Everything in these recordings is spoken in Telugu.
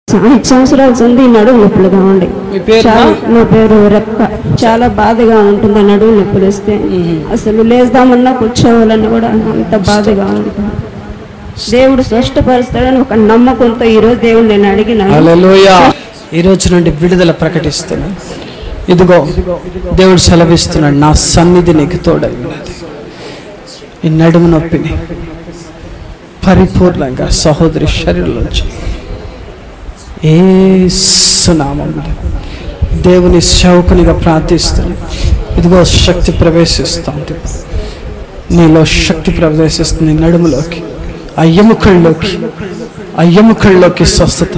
ఐదు సంవత్సరాల సంది నడుము నొప్పులుగా ఉండి మీ పేరు చాలా నా పేరు రెక్క చాలా బాధగా ఉంటుంది ఆ నడుము నొప్పులు వస్తే అసలు లేద్దామన్నా కూర్చోవాలన్నా కూడా అంత బాధగా ఉంటుంది దేవుడు స్పష్టపరుస్తాడని ఒక నమ్మకంతో ఈరోజు దేవుడు నేను అడిగిన హల్లెలూయా ఈ రోజు నుండి విడుదల ప్రకటిస్తున్నా ఇదిగో దేవుడు సెలవిస్తున్నాడు నా సన్నిధి నీకు తోడై ఉన్నది ఈ నడుము నొప్పిని పరిపూర్ణంగా సహోదరి శరీరంలోంచి ఏ సునామంలో దేవుని సేవకునిగా ప్రార్థిస్తున్నాను ఇదిగో శక్తి ప్రవేశిస్తూ ఉంటుంది నీలో శక్తి ప్రవేశిస్తుంది నడుములోకి ఆ ఎముకల్లోకి ఆ ఎముకల్లోకి స్వస్థత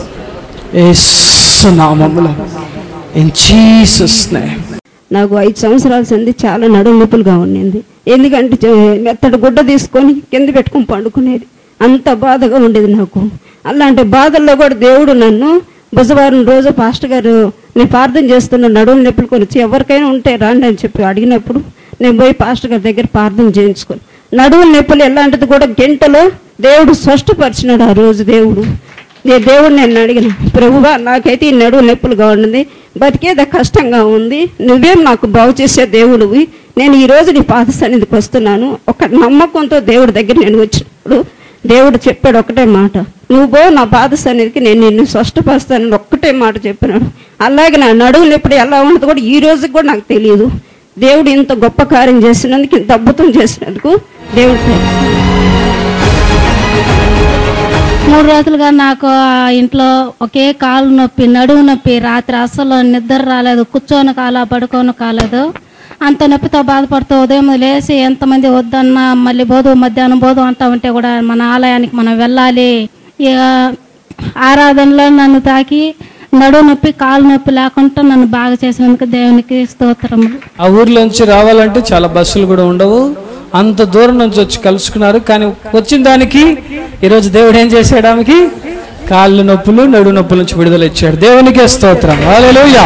ఏసునామములో ఇన్ జీసస్ నేమ్ నాకు ఐదు సంవత్సరాల సంది చాలా నడుము నొప్పులుగా ఉండింది ఎందుకంటే చె- మెత్తటి గుడ్డ తీసుకొని కింద పెట్టుకొని పండుకునేది అంత బాధగా ఉండేది నాకు అలాంటి బాధల్లో కూడా దేవుడు నన్ను బుధవారం రోజు పాస్టర్ గారు నేను ప్రార్థన చేస్తున్న నడుము నొప్పులు కొనిచ్చి ఎవరికైనా ఉంటే రాండి అని చెప్పి అడిగినప్పుడు నేను పోయి పాస్టర్ గారి దగ్గర ప్రార్థన చేయించుకొని నడుము నొప్పులు ఎలాంటిది కూడా గంటలో దేవుడు స్పష్టపరిచినాడు ఆ రోజు దేవుడు నే దేవుడు నేను అడిగిన ప్రభువా నాకైతే ఈ నడువు నొప్పులుగా ఉన్నది బతికేద కష్టంగా ఉంది నువ్వేం నాకు బాగు చేసే దేవుడివి నేను ఈ రోజు నీ పాద సన్నిధికి వస్తున్నాను ఒక నమ్మకంతో దేవుడి దగ్గర నేను వచ్చినప్పుడు దేవుడు చెప్పాడు ఒకటే మాట నువ్వు పో నా పాద సన్నిధికి నేను నిన్ను స్పష్టపరుస్తానని ఒక్కటే మాట చెప్పినాడు అలాగే నా నడువు నొప్పుడు ఎలా ఉన్నది కూడా ఈ రోజుకి కూడా నాకు తెలియదు దేవుడు ఇంత గొప్ప కార్యం చేసినందుకు ఇంత అద్భుతం చేసినందుకు దేవుడు మూడు రోజులుగా నాకు ఆ ఇంట్లో ఒకే కాలు నొప్పి నడుము నొప్పి రాత్రి అస్సలు నిద్ర రాలేదు కూర్చొని కాల పడుకొని కాలేదు అంత నొప్పితో బాధపడుతూ ఉదయం లేచి ఎంతమంది వద్దన్నా మళ్ళీ బోధు మధ్యాహ్నం బోధు అంటా ఉంటే కూడా మన ఆలయానికి మనం వెళ్ళాలి ఇక ఆరాధనలో నన్ను తాకి నడుము నొప్పి కాలు నొప్పి లేకుండా నన్ను బాగా చేసినందుకు దేవునికి స్తోత్రములు ఆ ఊర్లోంచి రావాలంటే చాలా బస్సులు కూడా ఉండవు అంత దూరం నుంచి వచ్చి కలుసుకున్నారు కానీ వచ్చిన దానికి ఈరోజు దేవుడు ఏం చేశాడు ఆమెకి కాళ్ళు నొప్పులు నడు నొప్పుల నుంచి విడుదల ఇచ్చాడు దేవునికే స్తోత్రం హల్లెలూయా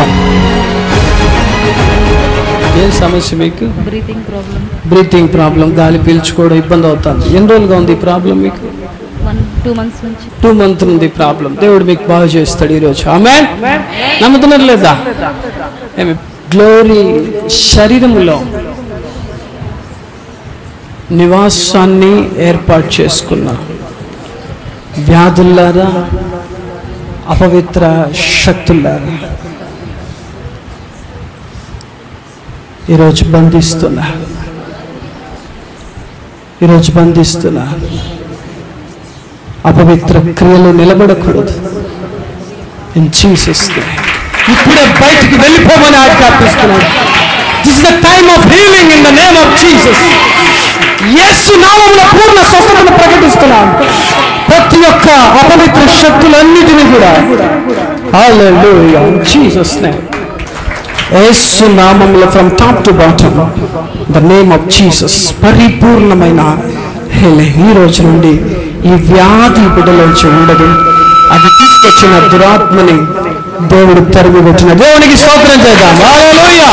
ఏం సమస్య మీకు బ్రీతింగ్ ప్రాబ్లం బ్రీతింగ్ ప్రాబ్లం గాలి పీల్చుకోవడం ఇబ్బంది అవుతుంది ఎన్ని రోజులుగా ఉంది ఈ ప్రాబ్లం మీకు వన్ టూ మంత్స్ నుంచి టూ మంత్ ఉంది ప్రాబ్లం దేవుడు మీకు బాగు చేస్తాడు ఈరోజు ఆమె నమ్ముతున్నారు లేదా ఏమి గ్లోరీ శరీరములో నివాసాన్ని ఏర్పాటు చేసుకున్న వ్యాధుల్లారా అపవిత్ర శక్తులారా ఈరోజు బంధిస్తున్నా ఈరోజు బంధిస్తున్నా అపవిత్ర క్రియలు నిలబడకూడదు ఇన్ జీసస్ ఇప్పుడే బయటికి వెళ్ళిపోమని ఆజ్ఞాపిస్తున్నాడు this the time of healing in the name of Jesus Yesu నామములో పూర్ణ స్వస్థతను ప్రకటిస్తున్నాను ప్రతి ఒక్క అపవిత్ర శక్తులన్నిటినీ కూడా హల్లెలూయా జీసస్ నేమ్ యేసు నామములో from top to bottom the name of Jesus పరిపూర్ణమైన హీలింగ్ ఈ రోజు నుండి ఈ వ్యాధి బిడ్డలోంచి ఉండదు అది తీసుకొచ్చిన దురాత్మని దేవుడు తరిమి కొట్టిన దేవునికి స్తోత్రం చేద్దాం హల్లెలూయా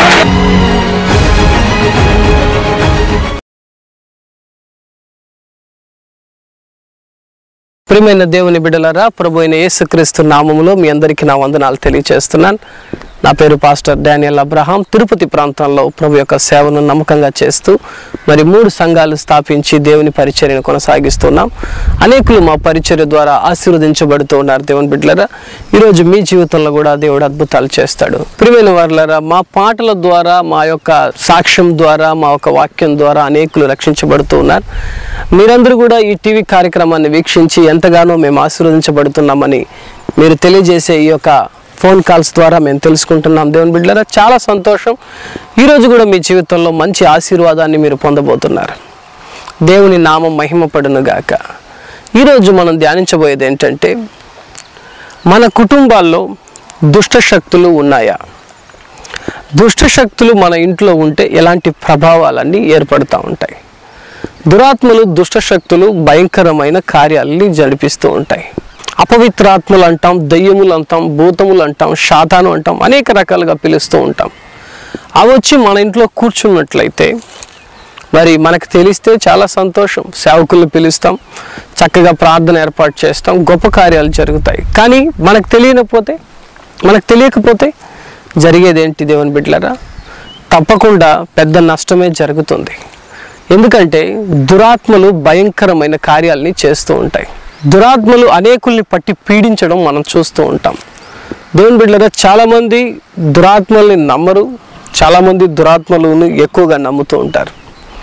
ప్రియమైన దేవుని బిడ్డలారా ప్రభు అయిన యేసుక్రీస్తు నామములో మీ అందరికీ నా వందనాలు తెలియజేస్తున్నాను నా పేరు పాస్టర్ డానియల్ అబ్రహాం తిరుపతి ప్రాంతంలో ప్రభు యొక్క సేవను నమ్మకంగా చేస్తూ మరి మూడు సంఘాలు స్థాపించి దేవుని పరిచర్యను కొనసాగిస్తున్నాం అనేకులు మా పరిచర్య ద్వారా ఆశీర్వదించబడుతూ ఉన్నారు దేవుని బిడ్డలారా ఈరోజు మీ జీవితంలో కూడా దేవుడు అద్భుతాలు చేస్తాడు ప్రియమైన వారులారా మా పాటల ద్వారా మా యొక్క సాక్ష్యం ద్వారా మా యొక్క వాక్యం ద్వారా అనేకులు రక్షించబడుతూ ఉన్నారు మీరందరూ కూడా ఈ టీవీ కార్యక్రమాన్ని వీక్షించి ఎంతగానో మేము ఆశీర్వదించబడుతున్నామని మీరు తెలియజేసే ఈ యొక్క ఫోన్ కాల్స్ ద్వారా మేము తెలుసుకుంటున్నాం దేవుని బిడ్డలారా చాలా సంతోషం ఈరోజు కూడా మీ జీవితంలో మంచి ఆశీర్వాదాన్ని మీరు పొందబోతున్నారు దేవుని నామం మహిమపడును గాక ఈరోజు మనం ధ్యానించబోయేది ఏంటంటే మన కుటుంబాల్లో దుష్ట శక్తులు ఉన్నాయా దుష్ట శక్తులు మన ఇంట్లో ఉంటే ఎలాంటి ప్రభావాలన్నీ ఏర్పడుతూ ఉంటాయి దురాత్మలు దుష్ట శక్తులు భయంకరమైన కార్యాలని జరిపిస్తూ ఉంటాయి అపవిత్రాత్మలు అంటాం దయ్యములు అంటాం భూతములు అంటాం శాతాను అంటాం అనేక రకాలుగా పిలుస్తూ ఉంటాం అవి వచ్చి మన ఇంట్లో కూర్చున్నట్లయితే మరి మనకు తెలిస్తే చాలా సంతోషం సేవకుల్ని పిలుస్తాం చక్కగా ప్రార్థన ఏర్పాటు చేస్తాం గొప్ప కార్యాలు జరుగుతాయి కానీ మనకు తెలియకపోతే మనకు తెలియకపోతే జరిగేది ఏంటి దేవుని బిడ్డలారా తప్పకుండా పెద్ద నష్టమే జరుగుతుంది ఎందుకంటే దురాత్మలు భయంకరమైన కార్యాలని చేస్తూ ఉంటాయి దురాత్మలు అనేకుల్ని పట్టి పీడించడం మనం చూస్తూ ఉంటాం దేవుని బిడ్డలారా చాలామంది దురాత్మల్ని నమ్మరు చాలామంది దురాత్మలను ఎక్కువగా నమ్ముతూ ఉంటారు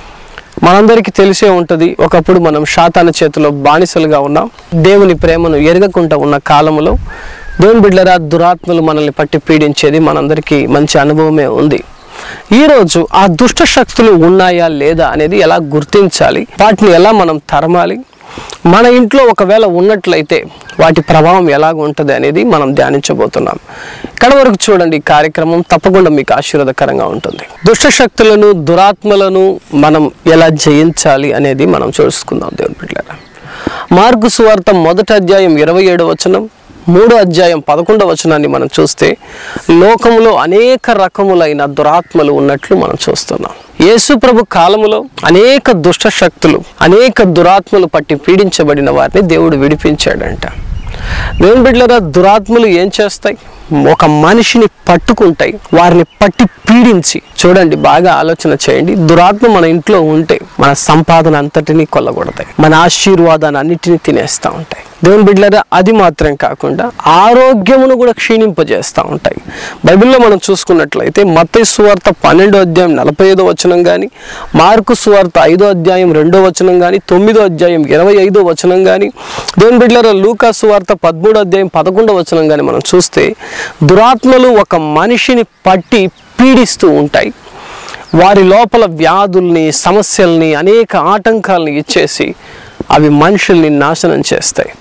మనందరికీ తెలిసే ఉంటుంది ఒకప్పుడు మనం శాతాన చేతిలో బానిసలుగా ఉన్నాం దేవుని ప్రేమను ఎరగకుండా ఉన్న కాలంలో దేవుని బిడ్డలరా దురాత్మలు మనల్ని పట్టి పీడించేది మనందరికీ మంచి అనుభవమే ఉంది ఈరోజు ఆ దుష్ట శక్తులు ఉన్నాయా లేదా అనేది ఎలా గుర్తించాలి వాటిని ఎలా మనం తరమాలి మన ఇంట్లో ఒకవేళ ఉన్నట్లయితే వాటి ప్రభావం ఎలాగ ఉంటుంది అనేది మనం ధ్యానించబోతున్నాం ఇక్కడ వరకు చూడండి ఈ కార్యక్రమం తప్పకుండా మీకు ఆశీర్వాదకరంగా ఉంటుంది దుష్ట శక్తులను దురాత్మలను మనం ఎలా జయించాలి అనేది మనం చూసుకుందాం దేవుని బిడ్డలారా మార్కు సువార్త మొదటి అధ్యాయం ఇరవై ఏడు వచనం మూడో అధ్యాయం పదకొండవ వచనాన్ని మనం చూస్తే లోకములో అనేక రకములైన దురాత్మలు ఉన్నట్లు మనం చూస్తున్నాం యేసు ప్రభు కాలములో అనేక దుష్ట శక్తులు అనేక దురాత్మలు పట్టి పీడించబడిన వారిని దేవుడు విడిపించాడంట దేవుని బిడ్డలారా దురాత్మలు ఏం చేస్తాయి ఒక మనిషిని పట్టుకుంటాయి వారిని పట్టి పీడించి చూడండి బాగా ఆలోచన చేయండి దురాత్మ మన ఇంట్లో ఉంటే మన సంపాదన అంతటినీ కొల్లగొడతాయి మన ఆశీర్వాదాన్ని అన్నిటినీ తినేస్తూ ఉంటాయి దేవుని బిడ్డలారా అది మాత్రం కాకుండా ఆరోగ్యమును కూడా క్షీణింపజేస్తూ ఉంటాయి బైబిల్లో మనం చూసుకున్నట్లయితే మత్తయి సువార్త పన్నెండో అధ్యాయం నలభై ఐదో వచనం కానీ మార్కు సువార్త ఐదో అధ్యాయం రెండో వచనం కానీ తొమ్మిదో అధ్యాయం ఇరవై ఐదో వచనం కానీ దేవుని బిడ్డలారా లూకా సువార్త పదమూడో అధ్యాయం పదకొండో వచనం కానీ మనం చూస్తే దురాత్మలు ఒక మనిషిని పట్టి పీడిస్తూ ఉంటాయి వారి లోపల వ్యాధుల్ని సమస్యల్ని అనేక ఆటంకాలని ఇచ్చేసి అవి మనుషుల్ని నాశనం చేస్తాయి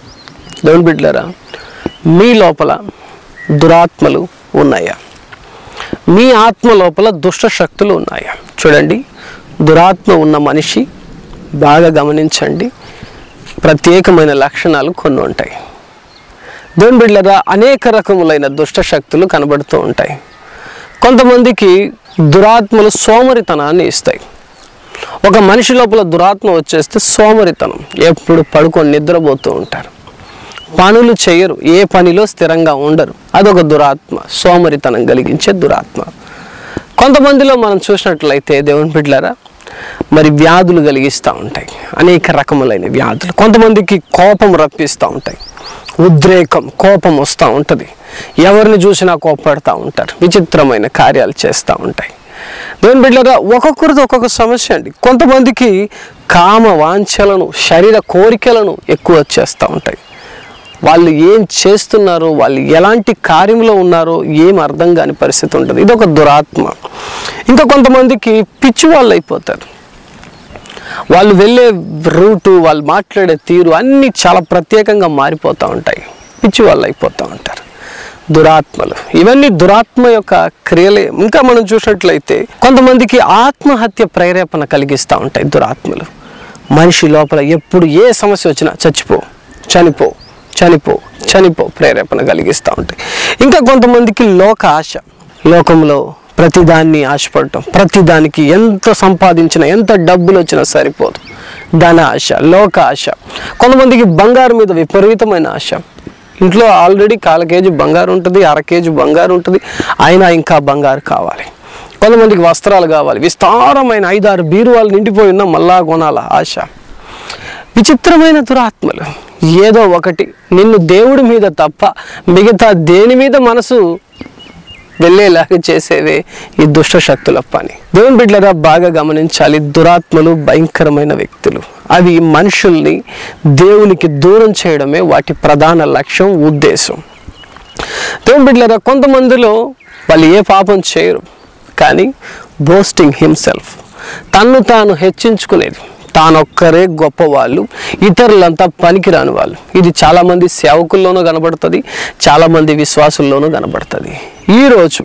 దేవుని బిడ్డలారా మీ లోపల దురాత్మలు ఉన్నాయా మీ ఆత్మ లోపల దుష్ట శక్తులు ఉన్నాయా చూడండి దురాత్మ ఉన్న మనిషి బాగా గమనించండి ప్రత్యేకమైన లక్షణాలు కొన్ని ఉంటాయి దేవుని బిడ్డలారా అనేక రకములైన దుష్ట శక్తులు కనబడుతూ ఉంటాయి కొంతమందికి దురాత్మలు సోమరితనాన్ని ఇస్తాయి ఒక మనిషి లోపల దురాత్మ వచ్చేస్తే సోమరితనం ఎప్పుడు పడుకొని నిద్రపోతూ ఉంటారు పనులు చేయరు ఏ పనిలో స్థిరంగా ఉండరు అదొక దురాత్మ సోమరితనం కలిగించే దురాత్మ కొంతమందిలో మనం చూసినట్లయితే దేవుని బిడ్డలారా మరి వ్యాధులు కలిగిస్తూ ఉంటాయి అనేక రకములైన వ్యాధులు కొంతమందికి కోపం రప్పిస్తూ ఉంటాయి ఉద్రేకం కోపం వస్తూ ఉంటుంది ఎవరిని చూసినా కోపపడతా ఉంటారు విచిత్రమైన కార్యాలు చేస్తూ ఉంటాయి దేవుని బిడ్డలారా ఒక్కొక్కరిది ఒక్కొక్క సమస్య అండి కొంతమందికి కామ వాంఛలను శరీర కోరికలను ఎక్కువ వచ్చేస్తూ ఉంటాయి వాళ్ళు ఏం చేస్తున్నారో వాళ్ళు ఎలాంటి కార్యంలో ఉన్నారో ఏం అర్థం కాని పరిస్థితి ఉంటుంది ఇది ఒక దురాత్మ ఇంకా కొంతమందికి పిచ్చి వాళ్ళు అయిపోతారు వాళ్ళు వెళ్ళే రూటు వాళ్ళు మాట్లాడే తీరు అన్నీ చాలా ప్రత్యేకంగా మారిపోతూ ఉంటాయి పిచ్చి వాళ్ళు అయిపోతూ ఉంటారు దురాత్మలు ఇవన్నీ దురాత్మ యొక్క క్రియలే ఇంకా మనం చూసినట్లయితే కొంతమందికి ఆత్మహత్య ప్రేరేపణ కలిగిస్తూ ఉంటాయి దురాత్మలు మనిషి లోపల ఎప్పుడు ఏ సమస్య వచ్చినా చచ్చిపో చనిపో చనిపో చనిపో ప్రేరేపణ కలిగిస్తూ ఉంటాయి ఇంకా కొంతమందికి లోక ఆశ లోకంలో ప్రతిదాన్ని ఆశపడటం ప్రతిదానికి ఎంత సంపాదించినా ఎంత డబ్బులు వచ్చినా సరిపోదు ధన ఆశ లోక ఆశ కొంతమందికి బంగారు మీద విపరీతమైన ఆశ ఇంట్లో ఆల్రెడీ కాల కేజీ బంగారు ఉంటుంది అర కేజీ బంగారు ఉంటుంది అయినా ఇంకా బంగారు కావాలి కొంతమందికి వస్త్రాలు కావాలి విస్తారమైన ఐదారు బీరువాలు నిండిపోయి ఉన్న మళ్ళా కొనాల ఆశ విచిత్రమైన దురాత్మలు ఏదో ఒకటి నిన్ను దేవుడి మీద తప్ప మిగతా దేని మీద మనసు వెళ్ళేలాగా చేసేవే ఈ దుష్ట శక్తుల పని దేవుని బిడ్డలరా బాగా గమనించాలి దురాత్మలు భయంకరమైన వ్యక్తులు అవి మనుషుల్ని దేవునికి దూరం చేయడమే వాటి ప్రధాన లక్ష్యం ఉద్దేశం దేవుని బిడ్డలరా కొంతమందిలో వాళ్ళు ఏ పాపం చేయరు కానీ బోస్టింగ్ హిమ్సెల్ఫ్ తన్ను తాను హెచ్చించుకునేది తానొక్కరే గొప్పవాళ్ళు ఇతరులంతా పనికిరాని వాళ్ళు ఇది చాలామంది సేవకుల్లోనూ కనబడుతుంది చాలామంది విశ్వాసుల్లోనూ కనబడుతుంది ఈరోజు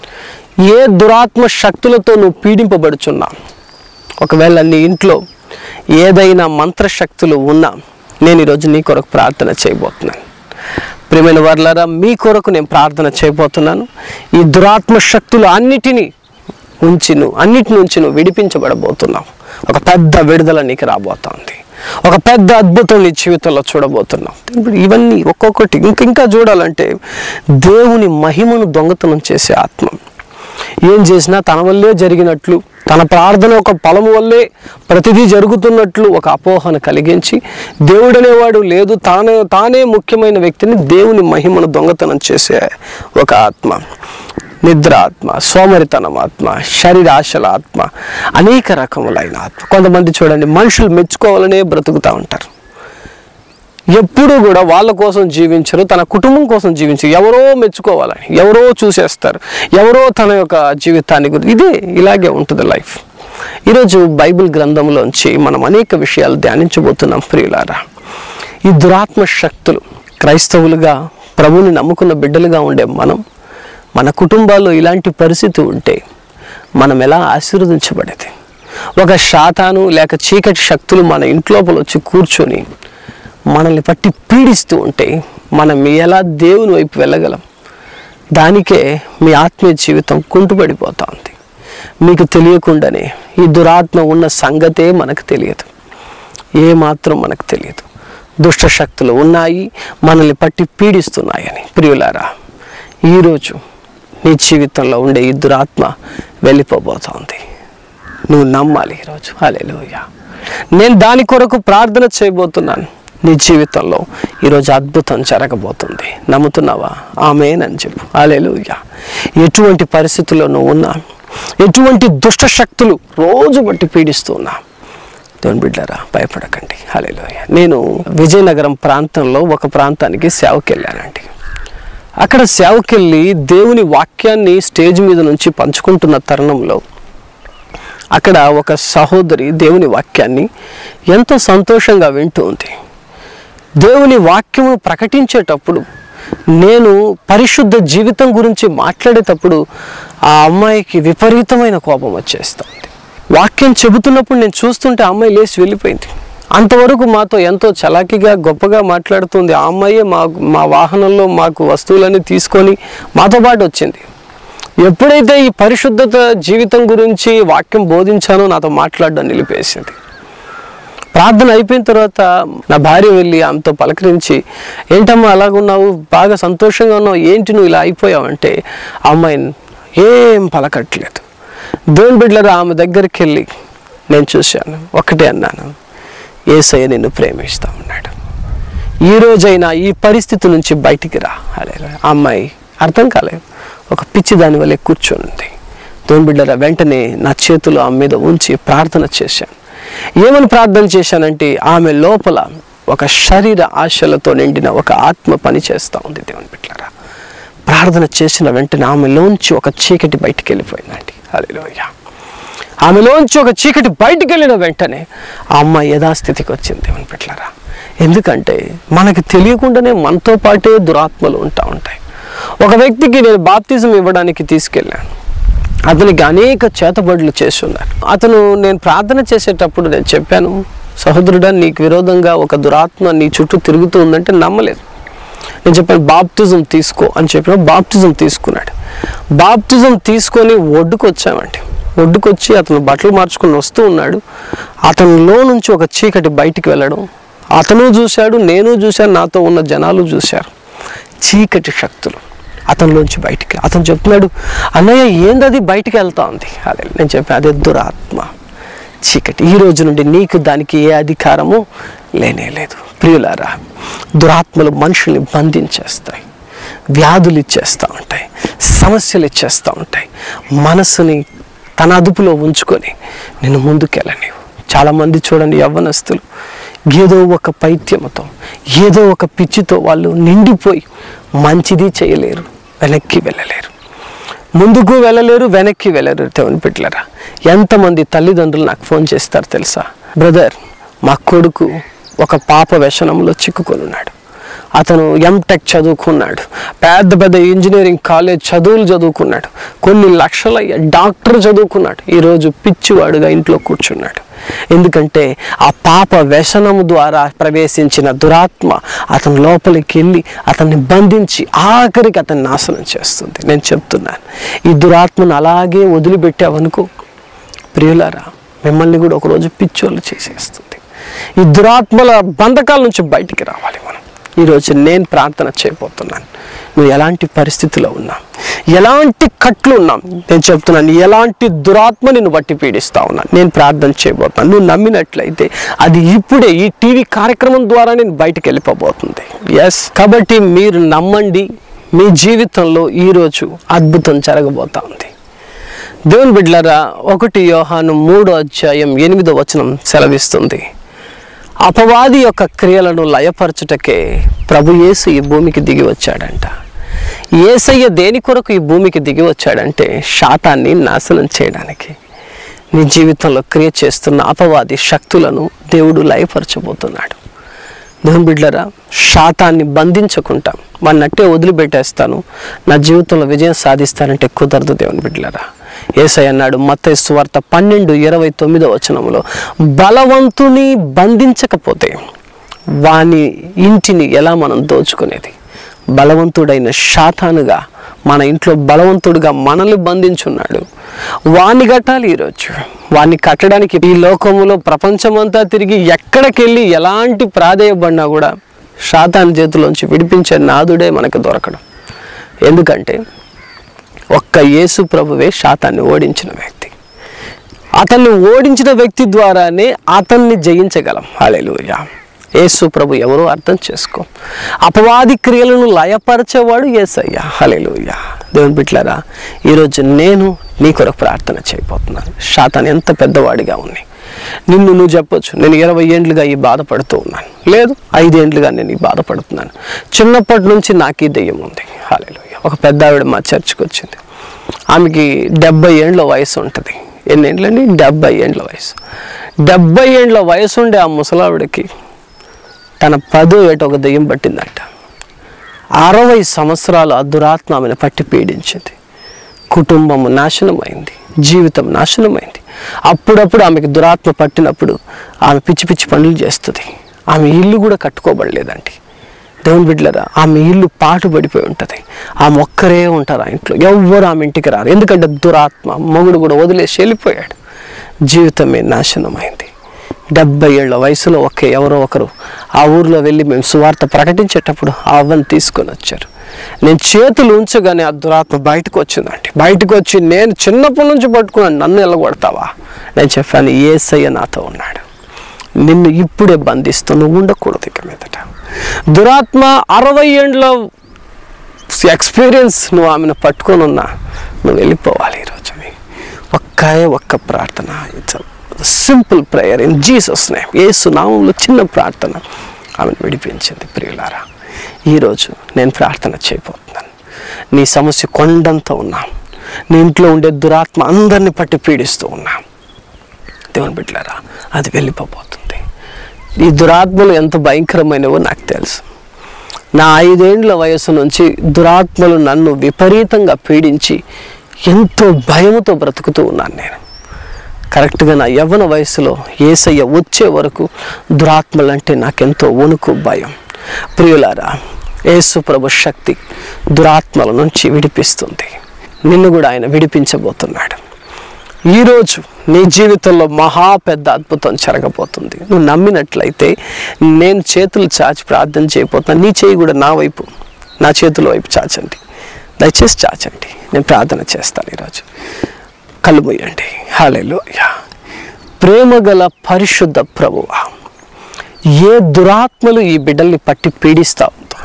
ఏ దురాత్మ శక్తులతో నువ్వు పీడింపబడుచున్నా ఒకవేళ నీ ఇంట్లో ఏదైనా మంత్రశక్తులు ఉన్నా నేను ఈరోజు నీ కొరకు ప్రార్థన చేయబోతున్నాను ప్రియమైన వర్లారా మీ కొరకు నేను ప్రార్థన చేయబోతున్నాను ఈ దురాత్మ శక్తులు అన్నిటినీ ఉంచి నువ్వు అన్నిటి నుంచి నువ్వు విడిపించబడబోతున్నావు ఒక పెద్ద విడుదల నీకు రాబోతోంది ఒక పెద్ద అద్భుతం నీ జీవితంలో చూడబోతున్నాం ఇప్పుడు ఇవన్నీ ఒక్కొక్కటి ఇంక ఇంకా చూడాలంటే దేవుని మహిమను దొంగతనం చేసే ఆత్మ ఏం చేసినా తన వల్లే జరిగినట్లు తన ప్రార్థన ఒక ఫలము వల్లే ప్రతిదీ జరుగుతున్నట్లు ఒక అపోహను కలిగించి దేవుడనేవాడు లేదు తానే తానే ముఖ్యమైన వ్యక్తిని దేవుని మహిమను దొంగతనం చేసే ఒక ఆత్మ నిద్ర ఆత్మ సోమరితనం ఆత్మ శరీరాశల ఆత్మ అనేక రకములైన ఆత్మ కొంతమంది చూడండి మనుషులు మెచ్చుకోవాలనే బ్రతుకుతూ ఉంటారు ఎప్పుడూ కూడా వాళ్ళ కోసం జీవించరు తన కుటుంబం కోసం జీవించరు ఎవరో మెచ్చుకోవాలని ఎవరో చూసేస్తారు ఎవరో తన యొక్క జీవితాన్ని గురించి ఇదే ఇలాగే ఉంటుంది లైఫ్ ఈరోజు బైబిల్ గ్రంథంలోంచి మనం అనేక విషయాలు ధ్యానించబోతున్నాం ప్రియులారా ఈ దురాత్మ శక్తులు క్రైస్తవులుగా ప్రభుని నమ్ముకున్న బిడ్డలుగా ఉండే మనం మన కుటుంబాల్లో ఇలాంటి పరిస్థితి ఉంటే మనం ఎలా ఆశీర్వదించబడేది ఒక శాతాను లేక చీకటి శక్తులు మన ఇంట్లోపల వచ్చి కూర్చొని మనల్ని పట్టి పీడిస్తూ ఉంటే మనం ఎలా దేవుని వైపు వెళ్ళగలం దానికే మీ ఆత్మీయ జీవితం కుంటుపడిపోతా ఉంది మీకు తెలియకుండానే ఈ దురాత్మ ఉన్న సంగతే మనకు తెలియదు ఏ మాత్రం మనకు తెలియదు దుష్ట శక్తులు ఉన్నాయి మనల్ని పట్టి పీడిస్తున్నాయని ప్రియులారా ఈరోజు నీ జీవితంలో ఉండే ఈ దురాత్మ వెళ్ళిపోబోతోంది నువ్వు నమ్మాలి ఈరోజు హల్లెలూయా నేను దాని కొరకు ప్రార్థన చేయబోతున్నాను నీ జీవితంలో ఈరోజు అద్భుతం జరగబోతుంది నమ్ముతున్నావా ఆమెనని చెప్పు హల్లెలూయా ఎటువంటి పరిస్థితుల్లో నువ్వు ఉన్నా ఎటువంటి దుష్ట శక్తులు రోజు బట్టి పీడిస్తున్నా దేవుని బిడ్డారా భయపడకండి హల్లెలూయా నేను విజయనగరం ప్రాంతంలో ఒక ప్రాంతానికి సేవకి వెళ్ళానండి అక్కడ సేవకెళ్ళి దేవుని వాక్యాన్ని స్టేజ్ మీద నుంచి పంచుకుంటున్న తరుణంలో అక్కడ ఒక సహోదరి దేవుని వాక్యాన్ని ఎంతో సంతోషంగా వింటూ ఉంది దేవుని వాక్యము ప్రకటించేటప్పుడు నేను పరిశుద్ధ జీవితం గురించి మాట్లాడేటప్పుడు ఆ అమ్మాయికి విపరీతమైన కోపం వచ్చేస్తుంది వాక్యం చెబుతున్నప్పుడు నేను చూస్తుంటే ఆ అమ్మాయి లేచి వెళ్ళిపోయింది అంతవరకు మాతో ఎంతో చలాకీగా గొప్పగా మాట్లాడుతుంది ఆ అమ్మాయే మా మా వాహనంలో మాకు వస్తువులన్నీ తీసుకొని మాతో పాటు వచ్చింది ఎప్పుడైతే ఈ పరిశుద్ధత జీవితం గురించి వాక్యం బోధించానో నాతో మాట్లాడడం నిలిపేసింది ప్రార్థన అయిపోయిన తర్వాత నా భార్య వెళ్ళి ఆమెతో పలకరించి ఏంటమ్మా అలాగున్నావు బాగా సంతోషంగా ఉన్నావు ఏంటి నువ్వు ఇలా అయిపోయావు అంటే ఆ అమ్మాయి ఏం పలకట్లేదు దేవుని బిడ్డలరా ఆమె దగ్గరికి వెళ్ళి నేను చూశాను ఒకటే అన్నాను ఏసయ్య నిన్ను ప్రేమిస్తా ఉన్నాడు ఈ రోజైనా ఈ పరిస్థితి నుంచి బయటికి రా అలే ఆ అమ్మాయి అర్థం కాలేదు ఒక పిచ్చి దాని వల్లే కూర్చొని ఉంది దేవుని బిడ్డరా వెంటనే నా చేతులు ఆమె మీద ఉంచి ప్రార్థన చేశాను ఏమని ప్రార్థన చేశానంటే ఆమె లోపల ఒక శరీర ఆశలతో నిండిన ఒక ఆత్మ పని చేస్తూ ఉంది దేవుని బిడ్డలారా ప్రార్థన చేసిన వెంటనే ఆమెలోంచి ఒక చీకటి బయటికి వెళ్ళిపోయిందండి హల్లెలూయా ఆమెలోంచి ఒక చీకటి బయటికి వెళ్ళిన వెంటనే ఆ అమ్మాయి యథాస్థితికి వచ్చింది దేవుని బిడ్డలారా ఎందుకంటే మనకి తెలియకుండానే మనతో పాటే దురాత్మలు ఉంటా ఉంటాయి ఒక వ్యక్తికి నేను బాప్తిజం ఇవ్వడానికి తీసుకెళ్ళాను అతనికి అనేక చేతబడులు చేస్తున్నారు అతను నేను ప్రార్థన చేసేటప్పుడు నేను చెప్పాను సహోదరుడా నీకు విరోధంగా ఒక దురాత్మ నీ చుట్టూ తిరుగుతూ ఉందంటే నమ్మలేదు నేను చెప్పాను బాప్తిజం తీసుకో అని చెప్పిన బాప్తిజం తీసుకున్నాడు బాప్తిజం తీసుకొని ఒడ్డుకు వచ్చామండి ఒడ్డుకు వచ్చి అతను బట్టలు మార్చుకొని వస్తూ ఉన్నాడు అతనిలో నుంచి ఒక చీకటి బయటికి వెళ్ళడం అతను చూశాడు నేను చూశాను నాతో ఉన్న జనాలు చూశారు చీకటి శక్తులు అతనిలోంచి బయటికి అతను చెప్తున్నాడు అన్నయ్య ఏందది బయటికి వెళ్తా ఉంది అదే నేను చెప్పాను అదే దురాత్మ చీకటి ఈ రోజు నుండి నీకు దానికి ఏ అధికారము లేనే లేదు ప్రియులారా దురాత్మలు మనుషుల్ని బంధించేస్తాయి వ్యాధులు ఇచ్చేస్తూ ఉంటాయి సమస్యలు ఇచ్చేస్తూ ఉంటాయి మనసుని తన అదుపులో ఉంచుకొని నేను ముందుకెళ్ళనివ్వు చాలామంది చూడండి యవ్వనస్తులు ఏదో ఒక పైత్యముతో ఏదో ఒక పిచ్చితో వాళ్ళు నిండిపోయి మంచిది చేయలేరు వెనక్కి వెళ్ళలేరు ముందుకు వెళ్ళలేరు వెనక్కి వెళ్ళలేరు దేవుని బిడ్డలరా ఎంతమంది తల్లిదండ్రులు నాకు ఫోన్ చేస్తారు తెలుసా బ్రదర్ మా కొడుకు ఒక పాప వ్యసనంలో చిక్కుకొని ఉన్నాడు అతను ఎంటెక్ చదువుకున్నాడు పెద్ద పెద్ద ఇంజనీరింగ్ కాలేజ్ చదువులు చదువుకున్నాడు కొన్ని లక్షల డాక్టర్ చదువుకున్నాడు ఈరోజు పిచ్చివాడుగా ఇంట్లో కూర్చున్నాడు ఎందుకంటే ఆ పాప వ్యసనము ద్వారా ప్రవేశించిన దురాత్మ అతని లోపలికి వెళ్ళి అతన్ని బంధించి ఆఖరికి అతన్ని నాశనం చేస్తుంది నేను చెప్తున్నాను ఈ దురాత్మను అలాగే వదిలిపెట్టావనుకో ప్రియులారా మిమ్మల్ని కూడా ఒకరోజు పిచ్చోళ్ళు చేసేస్తుంది ఈ దురాత్మల బంధకాల నుంచి బయటికి రావాలి మనం ఈరోజు నేను ప్రార్థన చేయబోతున్నాను నువ్వు ఎలాంటి పరిస్థితిలో ఉన్నాం ఎలాంటి కట్లు ఉన్నాం నేను చెప్తున్నాను ఎలాంటి దురాత్మ నిన్ను బట్టి పీడిస్తా ఉన్నాను నేను ప్రార్థన చేయబోతున్నాను నువ్వు నమ్మినట్లయితే అది ఇప్పుడే ఈ టీవీ కార్యక్రమం ద్వారా నేను బయటికి వెళ్ళిపోబోతుంది ఎస్ కాబట్టి మీరు నమ్మండి మీ జీవితంలో ఈరోజు అద్భుతం జరగబోతా ఉంది దేవుని బిడ్డలారా ఒకటి యోహాను మూడో అధ్యాయం ఎనిమిదో వచనం సెలవిస్తుంది అపవాది యొక్క క్రియలను లయపరచుటకే ప్రభు యేసు ఈ భూమికి దిగి వచ్చాడంట ఏసయ్య దేని కొరకు ఈ భూమికి దిగి వచ్చాడంటే శాతాన్ని నాశనం చేయడానికి నీ జీవితంలో క్రియ చేస్తున్న అపవాది శక్తులను దేవుడు లయపరచబోతున్నాడు దేవుని బిడ్డలరా శాతాన్ని బంధించకుండా వాడినట్టే వదిలిపెట్టేస్తాను నా జీవితంలో విజయం సాధిస్తానంటే కుదరదు దేవుని బిడ్డలరా ఏసై అన్నాడు మత్తయి సువార్త పన్నెండు ఇరవై తొమ్మిదో వచనంలో బలవంతుని బంధించకపోతే వాని ఇంటిని ఎలా మనం దోచుకునేది బలవంతుడైన శాతానుగా మన ఇంట్లో బలవంతుడుగా మనల్ని బంధించున్నాడు వాణ్ణి కట్టాలి ఈరోజు వాణ్ణి కట్టడానికి ఈ లోకములో ప్రపంచమంతా తిరిగి ఎక్కడికెళ్ళి ఎలాంటి ప్రాధేయపడినా కూడా శాతాన్ చేతిలోంచి విడిపించే నాదుడే మనకు దొరకడం ఎందుకంటే ఒక్క యేసు ప్రభువే శాతాన్ని ఓడించిన వ్యక్తి అతన్ని ఓడించిన వ్యక్తి ద్వారానే అతన్ని జయించగలం హాలేలుయా యేసు ప్రభు ఎవరో అర్థం చేసుకో అపవాది క్రియలను లయపరచేవాడు యేసయ్యా హలేలుయా దేవుని బిడ్డలారా ఈరోజు నేను నీ కొరకు ప్రార్థన చేయబోతున్నాను శాతాన్ ఎంత పెద్దవాడిగా ఉంది నిన్ను నువ్వు చెప్పొచ్చు నేను ఇరవై ఏండ్లుగా ఈ బాధపడుతూ ఉన్నాను లేదు ఐదేండ్లుగా నేను ఈ బాధపడుతున్నాను చిన్నప్పటి నుంచి నాకు ఈ దెయ్యం ఉంది హాలేలుయా ఒక పెద్ద ఆవిడ మా చర్చికి వచ్చింది ఆమెకి డెబ్బై ఏండ్ల వయసు ఉంటుంది ఎన్ని ఏండ్లండి డెబ్బై ఏండ్ల వయసు డెబ్బై ఏండ్ల వయసు ఉండే ఆ ముసలావిడకి తన పదో ఏట ఒక దెయ్యం పట్టిందంట అరవై సంవత్సరాలు ఆ దురాత్మ ఆమెను పట్టి పీడించింది కుటుంబము నాశనమైంది జీవితం నాశనమైంది అప్పుడప్పుడు ఆమెకి దురాత్మ పట్టినప్పుడు ఆమె పిచ్చి పిచ్చి పనులు చేస్తుంది ఆమె ఇల్లు కూడా కట్టుకోబడలేదండి దేవుని బిడ్డలరా ఆమె ఇల్లు పాటు పడిపోయి ఉంటుంది ఆమె ఒక్కరే ఉంటారు ఆ ఇంట్లో ఎవ్వరు ఆమె ఇంటికి రారు ఎందుకంటే దురాత్మ మొగుడు కూడా వదిలేసి వెళ్ళిపోయాడు జీవితమే నాశనమైంది డెబ్బై ఏళ్ళ వయసులో ఒకే ఎవరో ఒకరు ఆ ఊర్లో వెళ్ళి మేము సువార్త ప్రకటించేటప్పుడు ఆ అవ్వని తీసుకొని వచ్చారు నేను చేతులు ఉంచగానే ఆ దురాత్మ బయటకు వచ్చిందండి బయటకు వచ్చి నేను చిన్నప్పటి నుంచి పట్టుకున్నాను నన్ను ఎల్లగొడతావా నేను చెప్పాను ఏసయ్య నాతో ఉన్నాడు నిన్ను ఇప్పుడే బంధిస్తూ నువ్వు ఉండకూడదు ఇక మీదట దురాత్మ అరవై ఏండ్ల ఎక్స్పీరియన్స్ నువ్వు ఆమెను పట్టుకొని ఉన్నా నువ్వు వెళ్ళిపోవాలి ఈరోజు ఒక్కే ఒక్క ప్రార్థన it's simple prayer in Jesus name Yesu నామంలో చిన్న ప్రార్థన ఆమెను విడిపించింది ప్రియులారా ఈరోజు నేను ప్రార్థన చేయబోతున్నాను నీ సమస్య కొండంత ఉన్నా నీ ఇంట్లో ఉండే దురాత్మ అందరిని పట్టి పీడిస్తూ ఉన్నా దేవుని బిడ్డలారా అది వెళ్ళిపోబోతుంది ఈ దురాత్మలు ఎంత భయంకరమైనవో నాకు తెలుసు నా ఐదేండ్ల వయసు నుంచి దురాత్మలు నన్ను విపరీతంగా పీడించి ఎంతో భయముతో బ్రతుకుతూ ఉన్నాను నేను కరెక్ట్గా నా యవ్వన వయసులో ఏసయ్య వచ్చే వరకు దురాత్మలంటే నాకెంతో వణుకు భయం ప్రియులారా యేసు ప్రభు శక్తి దురాత్మల నుంచి విడిపిస్తుంది నిన్ను కూడా ఆయన విడిపించబోతున్నాడు ఈరోజు నీ జీవితంలో మహా పెద్ద అద్భుతం జరగబోతుంది నువ్వు నమ్మినట్లయితే నేను చేతులు చాచి ప్రార్థన చేయబోతున్నాను నీ చేయి కూడా నా వైపు నా చేతుల వైపు చాచండి దయచేసి చాచండి నేను ప్రార్థన చేస్తాను ఈరోజు కళ్ళు మూయండి హాలేలు ప్రేమ గల పరిశుద్ధ ప్రభువా ఏ దురాత్మలు ఈ బిడ్డల్ని పట్టి పీడిస్తా ఉందో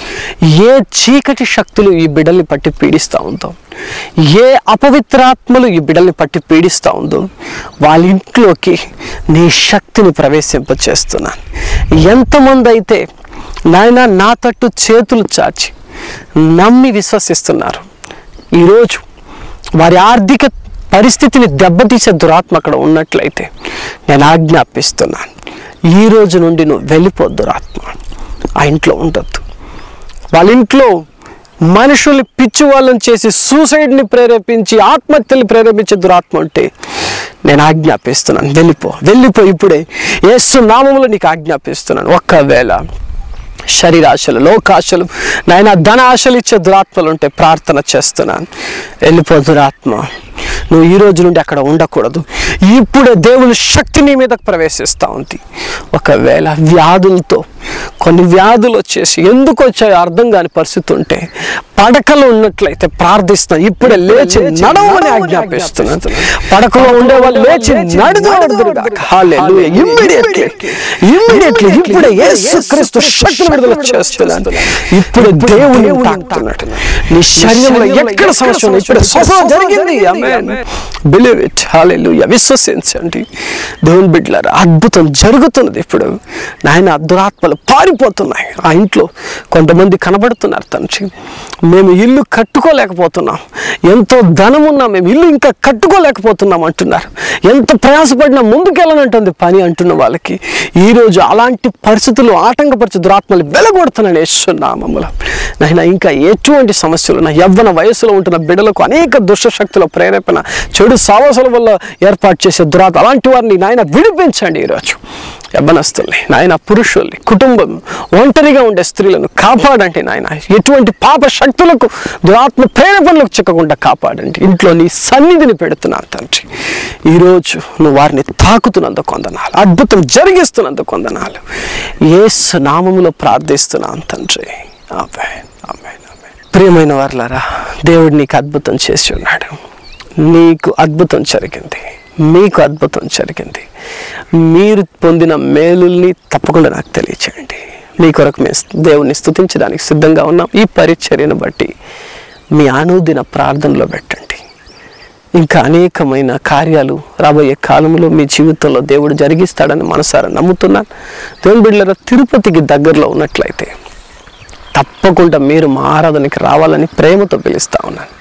ఏ చీకటి శక్తులు ఈ బిడ్డల్ని పట్టి పీడిస్తూ ఉందో ఏ అపవిత్రాత్మలు ఈ బిడ్డల్ని పట్టి పీడిస్తూ ఉందో వాళ్ళ ఇంట్లోకి నీ శక్తిని ప్రవేశింపచేస్తున్నాను ఎంతమంది అయితే నాయన నా తట్టు చేతులు చాచి నమ్మి విశ్వసిస్తున్నారు ఈరోజు వారి ఆర్థిక పరిస్థితిని దెబ్బతీసే దురాత్మ అక్కడ ఉన్నట్లయితే నేను ఆజ్ఞాపిస్తున్నాను ఈ రోజు నుండి నువ్వు వెళ్ళిపో దురాత్మ ఆ ఇంట్లో ఉండొద్దు వాళ్ళ ఇంట్లో మనుషుల్ని పిచ్చి వాళ్ళని చేసి సూసైడ్ని ప్రేరేపించి ఆత్మహత్యలు ప్రేరేపించే దురాత్మ ఉంటే నేను ఆజ్ఞాపిస్తున్నాను వెళ్ళిపో వెళ్ళిపో ఇప్పుడే ఏసు నామంలో నీకు ఆజ్ఞాపిస్తున్నాను ఒక్కవేళ శరీరాశలు లోకాశలు నాయన ధన ఆశలు ఇచ్చే దురాత్మలు ఉంటే ప్రార్థన చేస్తున్నాను వెళ్ళిపో దురాత్మ నువ్వు ఈ రోజు నుండి అక్కడ ఉండకూడదు ఇప్పుడే దేవుని శక్తి నీ మీద ప్రవేశిస్తూ ఉంది ఒకవేళ వ్యాధులతో కొన్ని వ్యాధులు వచ్చేసి ఎందుకు వచ్చాయో అర్థం కాని పరిస్థితి ఉంటే పడకలో ఉన్నట్లయితే ప్రార్థిస్తున్నాను ఇప్పుడే లేచి నడవమని ఆజ్ఞాపిస్తున్నాను పడకలో ఉండే వాళ్ళు లేచి నడుదురుగా ఇమ్మీడియట్లీ ఇమ్మీడియట్లీ ఇప్పుడే యేసుక్రీస్తు శక్తిని విడుదల చేస్తున్నాను ఇప్పుడే దేవుని తాకుతున్నాడు నీ శరీరంలో ఎక్కడ సమస్య ఉంది ఇప్పుడు స్వస్థత జరిగింది బిలీవ్ ఇట్ హాలెలూయా విశ్వసించండి దేవుని బిడ్డలారా అద్భుతం జరుగుతున్నది ఇప్పుడు నాయన దురాత్మలు పారిపోతున్నాయి ఆ ఇంట్లో కొంతమంది కనబడుతున్నారు తండ్రి మేము ఇల్లు కట్టుకోలేకపోతున్నాం ఎంతో ధనం ఉన్నా మేము ఇల్లు ఇంకా కట్టుకోలేకపోతున్నాం అంటున్నారు ఎంత ప్రయాసపడినా ముందుకెళ్ళనంటుంది పని అంటున్న వాళ్ళకి ఈరోజు అలాంటి పరిస్థితులు ఆటంకపరిచే దురాత్మలు వెలగొడుతున్నాను యేసునామములో నాయన ఇంకా ఎటువంటి సమస్యలు నా యవ్వన వయసులో ఉంటున్న బిడ్డలకు అనేక దుష్ట శక్తుల ప్రేరేపణ చెడు సావాసాల వల్ల ఏర్పాటు చేసే దురాత అలాంటి వారిని నాయన విడిపించండి ఈరోజు యవ్వనస్తుల్ని నాయన పురుషుల్ని కుటుంబం ఒంటరిగా ఉండే స్త్రీలను కాపాడండి నాయన ఎటువంటి పాప శక్తులకు దురాత్మ ప్రేరేపణలకు చిక్కకుండా కాపాడండి ఇంట్లో నీ సన్నిధిని పెడుతున్నాను తండ్రి ఈరోజు నువ్వు వారిని తాకుతున్నందుకు కొందనాలు అద్భుతం జరిగిస్తున్నందుకు కొందనాలు ఏసు నామములో ప్రార్థిస్తున్నాను తండ్రి ఆమేన్ ఆమేన్ ఆమేన్ ప్రియమైన వారులారా దేవుడు నీకు అద్భుతం చేసి ఉన్నాడు నీకు అద్భుతం జరిగింది మీకు అద్భుతం జరిగింది మీరు పొందిన మేలుల్ని తప్పకుండా నాకు తెలియచేయండి మీ కొరకు మేము దేవుని స్తుతించడానికి సిద్ధంగా ఉన్నాం ఈ పరిచర్యను బట్టి మీ అనుదిన ప్రార్థనలో పెట్టండి ఇంకా అనేకమైన కార్యాలు రాబోయే కాలంలో మీ జీవితంలో దేవుడు జరిగిస్తాడని మనసారా నమ్ముతున్నాను దేవుని బిడ్డల తిరుపతికి దగ్గరలో ఉన్నట్లయితే తప్పకుండా మీరు మా ఆరాధనకి రావాలని ప్రేమతో పిలుస్తా ఉన్నాను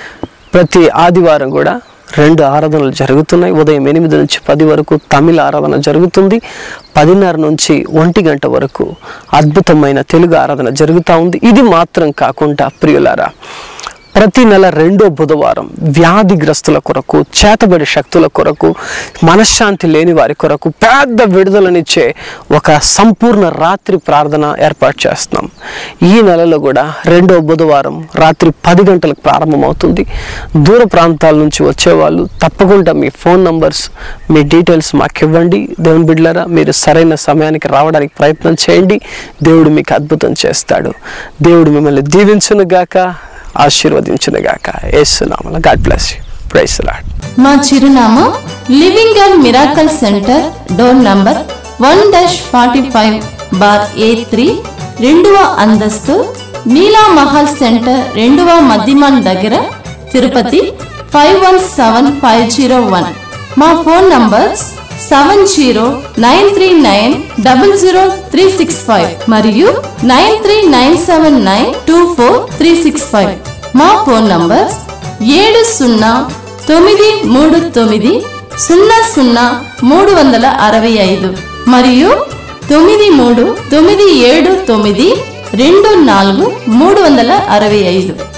ప్రతి ఆదివారం కూడా రెండు ఆరాధనలు జరుగుతున్నాయి ఉదయం ఎనిమిది నుంచి పది వరకు తమిళ ఆరాధన జరుగుతుంది పదిన్నర నుంచి ఒంటి గంట వరకు అద్భుతమైన తెలుగు ఆరాధన జరుగుతూ ఉంది ఇది మాత్రం కాకుండా ప్రియులారా ప్రతి నెల రెండో బుధవారం వ్యాధిగ్రస్తుల కొరకు చేతబడి శక్తుల కొరకు మనశ్శాంతి లేని వారి కొరకు పెద్ద విడుదలనిచ్చే ఒక సంపూర్ణ రాత్రి ప్రార్థన ఏర్పాటు చేస్తున్నాం ఈ నెలలో కూడా రెండో బుధవారం రాత్రి పది గంటలకు ప్రారంభమవుతుంది దూర ప్రాంతాల నుంచి వచ్చేవాళ్ళు తప్పకుండా మీ ఫోన్ నంబర్స్ మీ డీటెయిల్స్ మాకు ఇవ్వండి దేవుని బిడ్డలారా మీరు సరైన సమయానికి రావడానికి ప్రయత్నం చేయండి దేవుడు మీకు అద్భుతం చేస్తాడు దేవుడు మిమ్మల్ని దీవించును గాక ఆశీర్వదించునుగాక ఏసునామల God bless you praise Lord మా చిరునామా living and miracle centre door number one dash forty five bar A three రెండవ అంతస్తు నీలా మహల్ సెంటర్ రెండవ మధ్యమాన్ దగ్గర Tirupati five one seven five zero one మా phone numbers seven zero nine three nine double zero three six five మరియు nine three nine seven nine two four three six five మా ఫోన్ నంబర్స్ ఏడు సున్నా తొమ్మిది మూడు తొమ్మిది సున్నా సున్నా మూడు వందల అరవై ఐదు మరియు తొమ్మిది మూడు తొమ్మిది ఏడు తొమ్మిది రెండు నాలుగు మూడు వందల అరవై ఐదు